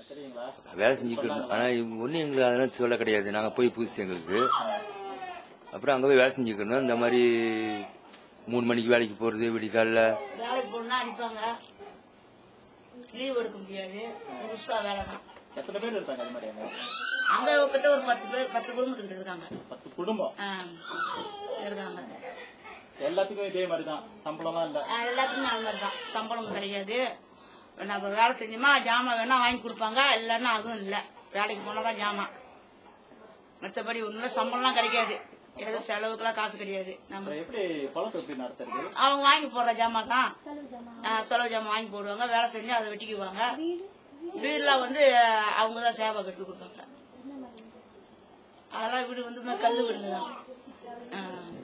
தெரியுங்களா வேலை செஞ்சுக்கணும் ஆனா இவங்க ஒன்றும் எங்களுக்கு அதெல்லாம் சொல்ல கிடையாது நாங்க போய் புதுசு எங்களுக்கு அப்புறம் அங்க போய் வேலை செஞ்சுக்கணும் இந்த மாதிரி மூணு மணிக்கு வேலைக்கு போறது விடிகாலில் வேலைக்கு போனா அடிப்பாங்க லீவ் எடுக்க முடியாது புதுசா வேலை தான் எத்தனை பேர் இருக்காங்க அது மாதிரி அங்க அங்க கிட்ட ஒரு பத்து பேர் பத்து குடும்பத்துக்கிட்ட இருக்காங்க பத்து குடும்பம் ஆ, இருக்காங்க எல்லாத்துக்கும் இதே மாதிரி தான் சம்பளம்லாம் இல்ல ஆ, எல்லாத்துக்குமே அது மாதிரி தான் சம்பளம் கிடையாது நம்ம வேலை செஞ்சோமா ஜாமான் வேணா வாங்கி கொடுப்பாங்க இல்லைன்னா அதுவும் இல்லை வேலைக்கு போனாதான் ஜாமான் மற்றபடி ஒன்றும் சம்பளம்லாம் கிடைக்காது ஏதோ செலவுக்கெல்லாம் காசு கிடையாது நம்ம அப்புறம் எப்படி பழக்கம் எப்படி நடத்துறது அவங்க வாங்கி போடுற ஜாமான் தான் ஆ, செலவு ஜாமான் வாங்கி போடுவாங்க வேலை செஞ்சு அதை வெட்டிக்குவாங்க வீடுல வந்து அவங்க தான் சேவை கட்டு கொடுப்பாங்க அதெல்லாம் வீடு வந்து கல் வீடு தான் ஆ.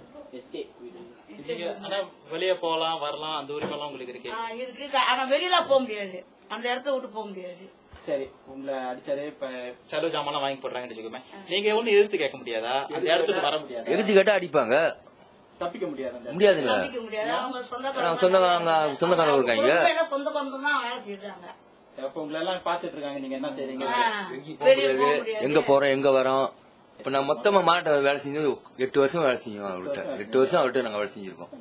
நீங்க ஆனா வெளிய போலாம் வரலாம் அந்த உரிமைலாம் உங்களுக்கு இருக்கு ஆ, இருக்கு க- ஆனா வெளியில போக முடியாது அந்த இடத்த விட்டு போக முடியாது சரி உங்களை அடிச்சாரு இப்ப செலவு ஜாமான் வாங்கி போடுறாங்கன்னு வச்சுக்கோமே நீங்க ஒண்ணு எதிர்த்து கேட்க முடியாதா அந்த இடத்துக்கு வர முடியாது எடுத்து கேட்டா அடிப்பாங்க தப்பிக்க முடியாது அந்த முடியாதுங்க தப்பிக்க முடியாது அவங்க ஆ, சொந்தக்காரங்க சொந்தக்காரங்க சொந்தக்காரங்க இருக்காங்க பொறுப்பையெல்லாம் சொந்த பந்தம் தான் வேலை செய்யறாங்க அப்ப உங்களை எல்லாம் பாத்துட்டு இருக்காங்க நீங்க என்ன செய்றீங்க வெளியே போக முடியாது எங்க போறோம் எங்க வரோம் இப்ப நான் மொத்தமா மாட்ட வேலை செஞ்சு எட்டு வருஷம் வேலை செஞ்சோம் அவர்கிட்ட எட்டு வருஷம் அவர்கிட்ட நாங்க வேலை செஞ்சிருக்கோம்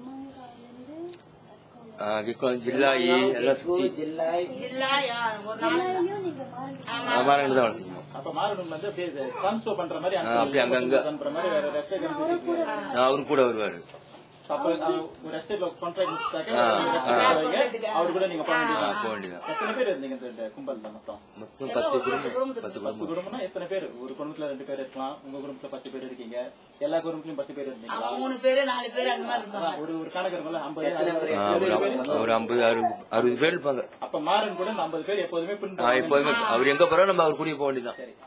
ஆ, கிக்குளம் ஜில்லாயி எல்லாம் சுத்தி இல்ல யா, ஒரு நாள் ஆமா மாறங்க தான் வேலை செஞ்சோம் அப்ப மாறணும் வந்து அப்படியே டிரான்ஸ்பர் பண்ற மாதிரி ஆ, அப்படியே அங்கங்க. அனுப்புற மாதிரி வேற ரெஸ்ட் இருக்கு ஆ, அவரு கூட வருவாரு அப்ப ரெஸ்ட் கான்ட்ராக்ட் முடிச்சிட்டாக்க ஆ, rest ஆ. வருவீங்க. அவர் கூட நீங்க போக ஆ, வேண்டியது போக வேண்டியதான் எத்தனை பேர் இருந்தீங்க இந்த- இந்த கும்பல்ல மொத்தம் மொத்தம் பத்து குடும்பம் பத்து பத்து குடும்பம் குடும்பம்னா எத்தனை பேர் ஒரு குடும்பத்துல ரெண்டு பேர் இருக்கலாம் உங்க குடும்பத்துல பத்து பேர் இருக்கீங்க எல்லா குடும்பத்திலயும் பத்து பேர் இருந்தீங்களா அவங்க மூணு பேரு நாலு பேரு அந்த மாதிரி இருப்பாங்க அதான் ஒரு ஒரு கணக்கு இருக்கும்ல ஐம்பது அறுபது ஆ, ஒரு ஐம்பது- ஒரு ஐம்பது அறுபது அறுபது பேர் இருப்பாங்க அப்ப மாறன் கூட இந்த ஐம்பது பேர் எப்போதுமே பின் ஆ, எப்போதுமே அவர் எங்க போறோம் நம்ம அவர் கூடிய போக வேண்டியதான் சரி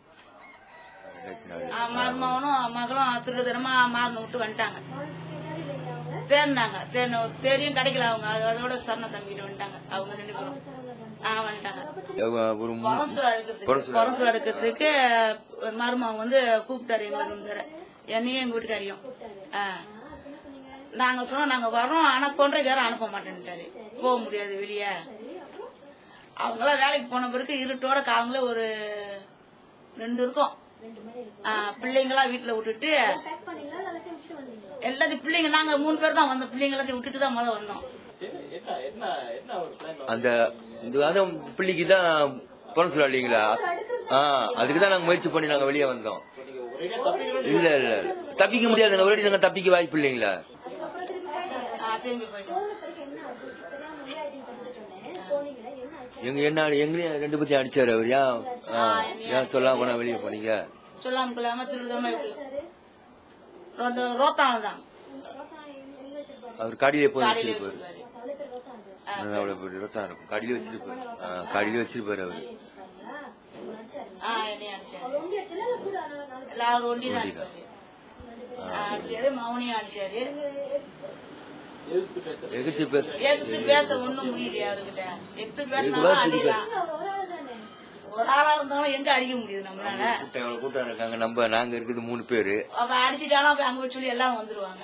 ஆ, மருமகனும் மகளும் திருடுதனமா மாறின விட்டு வந்துட்டாங்க தேடினாங்க தேடின தேடியும் கிடைக்கல அவங்க அது- அதோட சரண தம்பிட்டு வந்துட்டாங்க அவங்க ரெண்டு பேரும் ஆ வந்துட்டாங்க ஒரு மூ- பொறசூல் எடுக்கிறதுக்கு பொறசூல் எடுக்கிறதுக்கு மருமகன் வந்து கூப்பிட்டாரு எங்க வீட்டுக்கார என்னையும் எங்க வீட்டுக்காரையும் ஆ. நாங்க சொன்னோம் நாங்க வரோம் ஆனா கொன்றைக்கார அனுப்ப மாட்டேன்ட்டாரு போக முடியாது வெளியே அவங்களாம் வேலைக்கு போன பிறகு இருட்டோட காலங்கள ஒரு ரெண்டு இருக்கும் ஆ, பிள்ளைங்களாம் வீட்டுல விட்டுட்டு எல்லாத்தையும் பிள்ளைங்க நாங்க மூணு பேர் தான் வந்தோம் பிள்ளைங்க எல்லாத்தையும் விட்டுட்டு தான் முதல்ல வந்தோம் என்ன என்ன என்ன ஒரு பிளான் அந்த இந்த அதான் பிள்ளைக்கு தான் பிறந்த சொல்ல இல்லைங்களா ஆ அதுக்கு தான் நாங்க முயற்சி பண்ணி நாங்க வெளியே வந்தோம் நீங்க ஒரே தப்பிக்கணும் இல்ல இல்ல இல்ல. தப்பிக்க முடியாதுங்க ஒரே நாங்க தப்பிக்க வாய்ப்பு இல்லைங்களா ஆ, திரும்பி போயிட்டோம் எங்க என்ன எங்களையும் ரெண்டு பத்தி அடிச்சாரு அவர் ஏன் ஆ, ஏன் சொல்லாம நான் வெளியே போனீங்க சொல்லாம கொள்ளாம திருவிதமா அந்த ரோத்தான தான் அவர் காடியிலே போய் காலையில வச்சிருப்பாரு வச்சிருப்பாரு. அவ்வளவு பெரிய ரத்தம் இருக்கும் காடியில வச்சிருப்பாரு ஆ, காடியில வச்சிருப்பாரு அவரு ஆ, என்னைய அடிச்சாரு. இல்ல, அவர் ஒண்டி தான் அடிப்பாரு. ஆ, அடிச்சாரு மௌனியும் அடிச்சாரு எதிர்த்து பேசுறது எதிர்த்து பேச எதிர்த்து பேச ஒண்ணும் முடியலையா அவர்கிட்ட எதிர்த்து இதுவா பேசினாலும் திருப்பி- அடிக்கலாம் ஒரு ஆளா இருந்தாலும் எங்க அடிக்க முடியுது நம்மளால கூட்டம் எவ்வளவு கூட்டம் இருக்காங்க நம்ம நாங்க இருக்குது மூணு பேரு அவ அடிச்சுட்டாலும் அப்ப அங்க வச்சு சொல்லி எல்லாரும் வந்துருவாங்க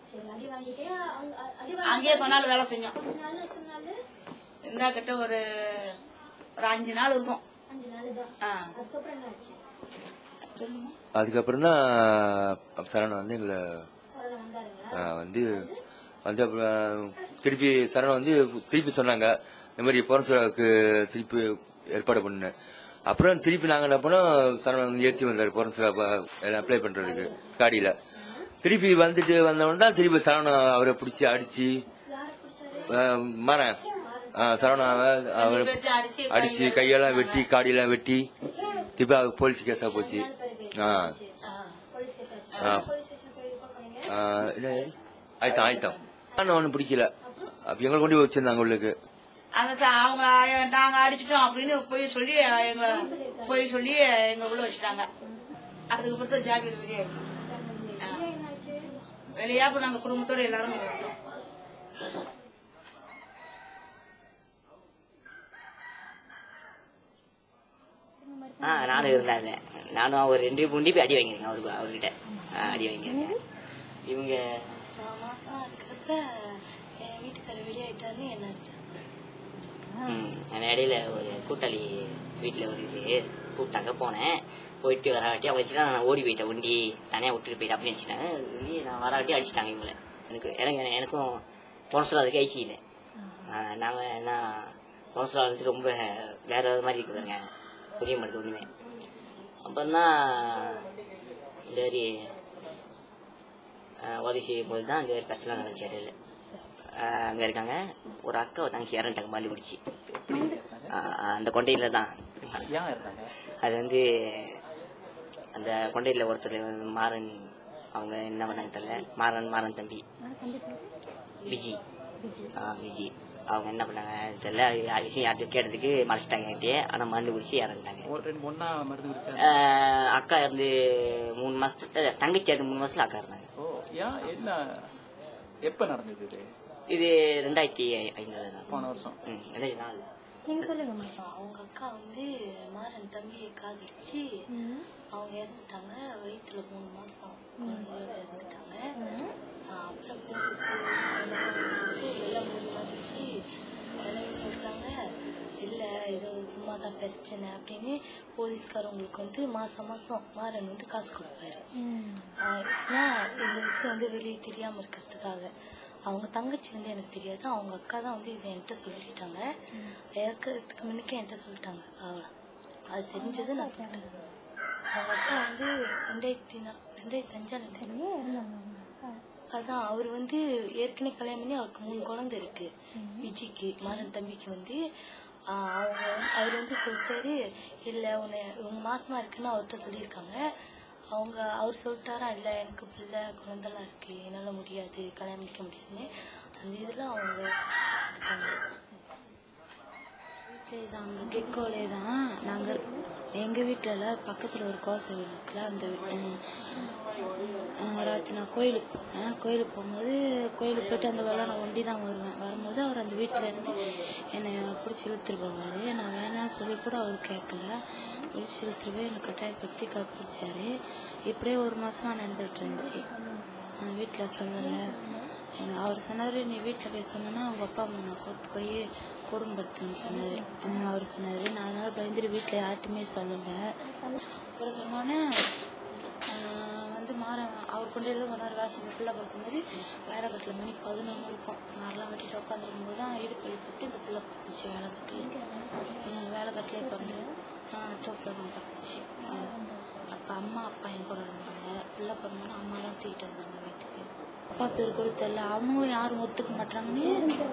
அங்கேயே கொஞ்ச நாள் வேலை செஞ்சோம் இருந்தா கிட்ட ஒரு ஒரு அஞ்சு நாள் இருக்கும் ஆ. சொல்லுங்க அதுக்கப்புறம் தான் சரவணன் வந்து எங்களை ஆ, வந்து வந்து அப்புறம் திருப்பி சரவணன் வந்து திருப்பி சொன்னாங்க இந்த மாதிரி பொறசுக்கு திருப்பி ஏற்பாடு பண்ணு அப்புறம் திருப்பி நாங்க என்ன பண்ணோம் சரவணன் வந்து ஏற்றி வந்தாரு பொறசுல அப்ளை பண்றதுக்கு காடியில திருப்பி வந்துட்டு வந்தவொடனே தான் திருப்பி சரவணன் அவரை பிடிச்சி அடிச்சு மரேன் சரவணன் அவரை பேச்சு அடிச்சு அடிச்சு கையெல்லாம் வெட்டி காடியெல்லாம் வெட்டி திருப்பி அது போலீஸ் கேஸா போச்சு ஆ ஆ. ஆ, இல்ல, ஆயிட்டம் ஆயிட்டம் நான் ஒன்றும் பிடிக்கல அப்ப எங்களை கொண்டு போய் வச்சிருந்தாங்க உள்ளுக்கு அந்த ச- அவங்க நாங்க அடிச்சிட்டோம் அப்படின்னு போய் சொல்லி எங்களை போய் சொல்லி எங்க உள்ள வச்சுட்டாங்க அதுக்கப்புறம் தான் ஜாமீன் வெளியே வெளியே அப்ப நாங்க குடும்பத்தோட எல்லாரும் வந்துட்டோம் ஆ நானும் இருந்தாங்க நானும் ஒரு ரெண்டு மூணு போய் அடி வாங்கியிருக்கேன் அவருக்கு அவர்கிட்ட ஆ, அடி வாங்கியிருக்கேன் இவங்க நான் மாசமா இருக்கிறப்ப என் வீட்டுக்காரர் வெளியாயிட்டாருன்னு என்ன அடிச்சாங்க ம், நான் இடையில ஒரு கூட்டாளி வீட்டுல ஒரு இது கூப்பிட்டாங்க போனேன் போயிட்டு வரவாட்டி அவங்க வச்சுட்டு நான் ஓடி போயிட்டேன் உண்டி தனியா விட்டுட்டு போயிட்டேன் அப்படின்னு வச்சுட்டாங்க வெளியே நான் வரவாட்டி அடிச்சிட்டாங்க இவங்கள எனக்கு எனக்கு எனக்கும் போன சொல்ல அதுக்கு ஐசி இல்லை நாங்க என்ன போன சொல்ல வந்து ரொம்ப வேற வேற மாதிரி இருக்குதுங்க புரிய மாட்டேது ஒண்ணுமே அப்புறம் தான் இந்த மாதிரி ஆஹ், உதவி செய்யும் போது தான் இந்த மாதிரி பிரச்சனை நடந்துச்சு இடையில ஆஹ், அங்க இருக்காங்க ஒரு அக்கா ஒரு தங்கச்சி இறந்துட்டாங்க மல்லி பிடிச்சி எப்படி இருந்தாங்க? அந்த கொண்டையில தான் ஏன் இருந்தாங்க அது வந்து அந்த கொண்டையில ஒருத்தர் மாறன் அவங்க என்ன பண்ணாங்க தெரியல மாறன் மாறன் தம்பி விஜி ஆ, விஜி அவங்க என்ன பண்ணாங்க தெரியல அது விஷயம் யார்கிட்ட கேட்டதுக்கு மறைச்சிட்டாங்க என்கிட்டயே ஆனா மருந்து குடிச்சு இறந்துட்டாங்க ஒரு ரெண்டு ஒன்னா மருந்து குடிச்சா ஆஹ், அக்கா இருந்து மூணு மாசத்துல இல்ல, தங்கச்சி இருந்து மூணு மாசத்துல அக்கா இருந்தாங்க ஓ ஏன் என்ன எப்ப நடந்தது இது இது ரெண்டாயிரத்தி ஐந்துல தான் போன வருஷம் ம், ரெண்டாயிரத்தி நாலு அவங்க அக்கா வந்து மாறன் தம்பியை காதலிச்சு அவங்க இறந்துட்டாங்க வயிற்றுல மூணு மாசம் குழந்தையோட இறந்துட்டாங்க ஆஹ் அப்புறம் போலீஸ் எல்லாம் மூணு மாசச்சு எல்லாரும் சொல்லிட்டாங்க இல்ல ஏதோ சும்மா தான் பிரச்சனை அப்படின்னு போலீஸ்காரவங்களுக்கு வந்து மாசம் மாசம் மாறன் வந்து காசு கொடுப்பாரு ஆஹ் ஏன்னா இந்த விஷயம் வந்து வெளியே தெரியாம இருக்கிறதுக்காக அவங்க தங்கச்சி வந்து எனக்கு தெரியாது அவங்க அக்கா தான் வந்து இதை என்கிட்ட சொல்லிட்டாங்க இறக்கிறதுக்கு முன்னுக்கே என்கிட்ட சொல்லிட்டாங்க அவ்வளோ அது தெரிஞ்சது நான் சொல்லிட்டேன் அவங்க அக்கா வந்து ரெண்டாயிரத்தி நா- ரெண்டாயிரத்தி அஞ்சா நினைக்கிறேன் அதான் அவர் வந்து ஏற்கனவே கல்யாணம் பண்ணி அவருக்கு மூணு குழந்தை இருக்கு விஜய்க்கு மாறன் தம்பிக்கு வந்து ஆஹ் அவங்க அவர் வந்து சொல்லிட்டாரு இல்ல உன்னை உங்க மாசமா இருக்குன்னு அவர்கிட்ட சொல்லியிருக்காங்க அவங்க அவர் சொல்லிட்டாரா இல்ல எனக்கு பிள்ளை குழந்தைலாம் இருக்கு என்னால முடியாது கல்யாணம் பண்ணிக்க முடியாதுன்னு அந்த இதுல அவங்க இருக்காங்க. இது அங்கே கெக்கோலே தான் நாங்கள் எங்கள் வீட்டில் பக்கத்தில் ஒரு கோசை வீடு இருக்குல்ல அந்த வீட்டு ராத்திரி நான் கோயிலுக்கு போனேன் கோயிலுக்கு போகும்போது கோயிலுக்கு போயிட்டு அந்த வேலை நான் ஒண்டி தான் வருவேன் வரும்போது அவர் அந்த வீட்டில் இருந்து என்னை பிடிச்சி இழுத்துட்டு போவார் நான் வேணாம்னு சொல்லி கூட அவர் கேட்கல பிடிச்சி இழுத்துட்டு போய் என்னை கட்டாயப்படுத்தி கற்பிடிச்சாரு இப்படியே ஒரு மாசமா நடந்துட்டு இருந்துச்சு நான் வீட்டில் சொல்லலை எங்க- அவர் சொன்னாரு நீ வீட்டில் போய் சொன்னா உங்க அப்பா அம்மா நான் கூட்டு போய் குடும்பப்படுத்துன்னு சொன்னாரு அஹ் அவர் சொன்னாரு நான் அதனால பயந்துட்டு வீட்டில் யார்ட்டுமே சொல்லல அப்புறம் சொன்னோன்னே ஆஹ் வந்து மாற அவர் கொண்டு இருந்து கொண்டாரு வேலை செஞ்ச பிள்ளை பார்க்கும்போது வேலை கட்டில மணி பதினொன்று இருக்கும் நாரெல்லாம் வெட்டிட்டு உட்காந்துருக்கும் போது தான் இடுப்பள்ளி போட்டு இந்த பிள்ளை பட்டுச்சு வேலை கட்டில வேலை கட்டிலே பிறந்து தோப்பில் தான் பட்டுச்சு அப்போ அம்மா அப்பா என் கூட இருந்தாங்க பிள்ளை பிறந்தோன்னா அம்மா தான் தூக்கிட்டு வந்தாங்க வீட்டுக்கு அப்பா பேர் கூட தெரியல அவங்களும் யாரும் ஒத்துக்க மாட்டாங்கன்னு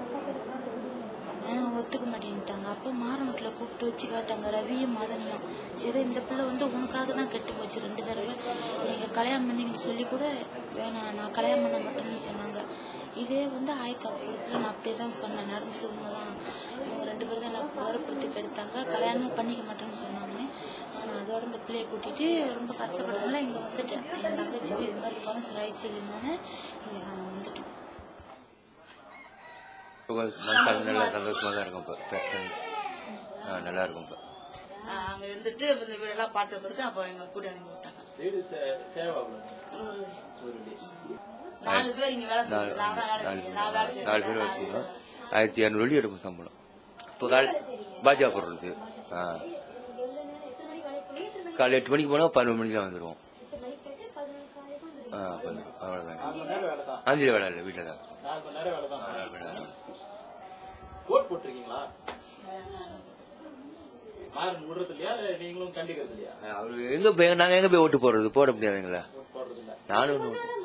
ஆஹ் ஒத்துக்க மாட்டேன்ட்டாங்க அப்போ மாரமட்டில் கூப்பிட்டு வச்சு காட்டாங்க ரவியும் மதனியும் சரி இந்த பிள்ளை வந்து உனக்காக தான் கெட்டு போச்சு ரெண்டு தடவை நீங்க கல்யாணம் பண்ணீங்கன்னு சொல்லி கூட வேணாம் நான் கல்யாணம் பண்ண மாட்டேன்னு சொன்னாங்க இதே வந்து ஆயக்கா போலீஸ்ல நான் அப்படியே தான் சொன்னேன் நடந்தது உண்மைதான் இவங்க ரெண்டு பேரும் தான் எனக்கு போறப்படுத்துக்கு எடுத்தாங்க கல்யாணம் பண்ணிக்க மாட்டேன்னு சொன்னாங்க நான் அதோட இந்த பிள்ளைய கூட்டிட்டு ரொம்ப கஷ்டப்பட்டனால இங்க வந்துட்டேன் என் தங்கச்சிக்கு இது மாதிரி போன சொல்லி ஐசியிலன்னு இங்க வந்துட்டேன் இப்போ மனசால நல்லா சந்தோஷமா தான் இருக்கும் இப்போ பிரச்சனை ஆ, நல்லா இருக்கும் இப்போ ஆஹ் அங்க இருந்துட்டு இப்ப இந்த வீடெல்லாம் பார்த்த பிறகு அப்போ எங்க கூட அனுப்பி விட்டாங்க வீடு சே- சேவா அவ்வளவு. ஒரு ஒரு வீடு. நாலு பேர் இங்க வேலை நாலு செய்யணும் நான் தான் வேலை நாலு செய்யணும் நான் வேலை பேர் நாலு பேர் செய்யணும் வச்சுக்கோம் ஆயிரத்தி இரநூறு வெள்ளி எடுக்கும் சம்பளம் இப்போ காலை பாஜா போடுறது ஆ காலை எட்டு மணிக்கு போனால் பதினொரு மணிக்கு வந்துடுவோம் ஆ பதினொரு அவ்வளோதான் நாலு மணி நேரம் வேலை தான் ஆந்திர வேலை இல்லை வீட்டில் தான் நாலு மணி நேரம் வேலை தான் நாலு வேலை தான். கோட் போட்டிருக்கீங்களா மாறன் விடுறது இல்லையா இல்ல நீங்களும் கண்டிக்கிறது இல்லையா அவரு எங்க போய் நாங்க எங்க போய் ஓட்டு போடுறது போட முடியாதுங்களா கோட் போடுறது இல்ல நானும் ஒண்ணு ஓட்டு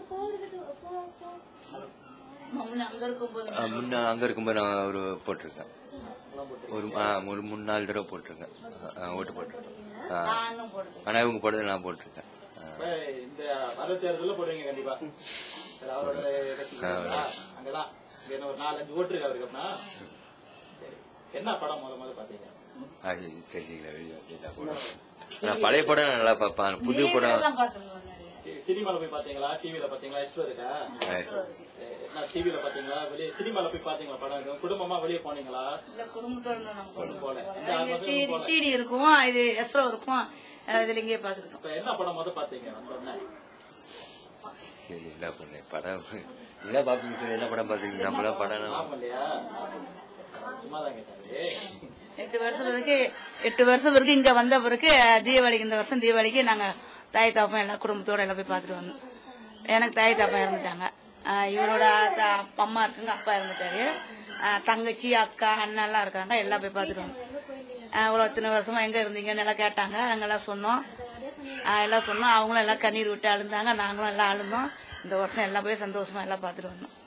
முன்ன அங்க இருக்கும்போது ஆ, முன்ன அங்க இருக்கும்போது நான் ஒரு போட்டிருக்கேன் ஒரு ஆ, ஒரு மூணு நாலு தடவை போட்டிருக்கேன் ஆ, ஓட்டு போட்டிருக்கேன் ஆ. நானும் போடுறது ஆனா இவங்க போடுறது நான் போட்டிருக்கேன் ஆ. இப்ப இந்த வர தேர்தலில் போடுவீங்க கண்டிப்பா சரி, அவரோட கட்சிக்காரங்களா? அங்கதான் இங்க என்ன ஒரு நாலஞ்சு ஓட்டு இருக்கு அவருக்கு அப்படின்னா சரி. என்ன படம் முத முத பாத்தீங்க அது தெரியல வெளியே வந்து போடுவேன். நான் பழைய படம் நல்லா பார்ப்பேன் புது படம் தான் பாட்டுங்க நிறைய சினிமால போய் பாத்தீங்களா டிவில பாத்தீங்களா இஷ்டம் இருக்கா ஆ, சரி, என்ன டிவில பாத்தீங்களா வெளியே சினிமால போய் பாத்தீங்களா படம் எதுவும்? குடும்பமா வெளியே போனீங்களா இந்த குடும்பத்தோட நாங்க போல. போடுவோம் இங்க சிடி சிடி இருக்கும் இது எஸ்ரோ இருக்கும் இதுல இங்கே பாத்துக்கிட்டோம் இப்ப என்ன படம் முத பாத்தீங்க வந்தோடனே சரி என்ன பண்ணேன் படம் என்ன பாப்பீங்க சார் என்ன படம் பாத்தீங்க நம்மளாம் படம் ஆமா இல்லையா சும்மா தான் கேட்டாரு எட்டு வருஷம் பிறகு எட்டு வருஷம் பிறகு இங்க வந்த பிறகு தீபாவளிக்கு இந்த வருஷம் தீபாவளிக்கு நாங்க தாய் தாப்பம் எல்லாம் குடும்பத்தோட எல்லாம் போய் பார்த்துட்டு வந்தோம் எனக்கு தாய் தாப்பம் இறந்துட்டாங்க ஆஹ் இவரோட த- அம்மா இருக்குங்க அப்பா இறந்துட்டாரு ஆஹ் தங்கச்சி அக்கா அண்ணன் எல்லாம் இருக்காங்க எல்லாம் போய் பார்த்துட்டு வந்தோம் ஆஹ் இவ்வளவு இத்தனை வருஷமா எங்க இருந்தீங்கன்னு எல்லாம் கேட்டாங்க நாங்க எல்லாம் சொன்னோம் ஆஹ் எல்லாம் சொன்னோம் அவங்களும் எல்லாம் கண்ணீர் விட்டு அழுந்தாங்க நாங்களும் எல்லாம் அழுந்தோம் இந்த வருஷம் எல்லாம் போய் சந்தோஷமா எல்லாம் பார்த்துட்டு வந்தோம்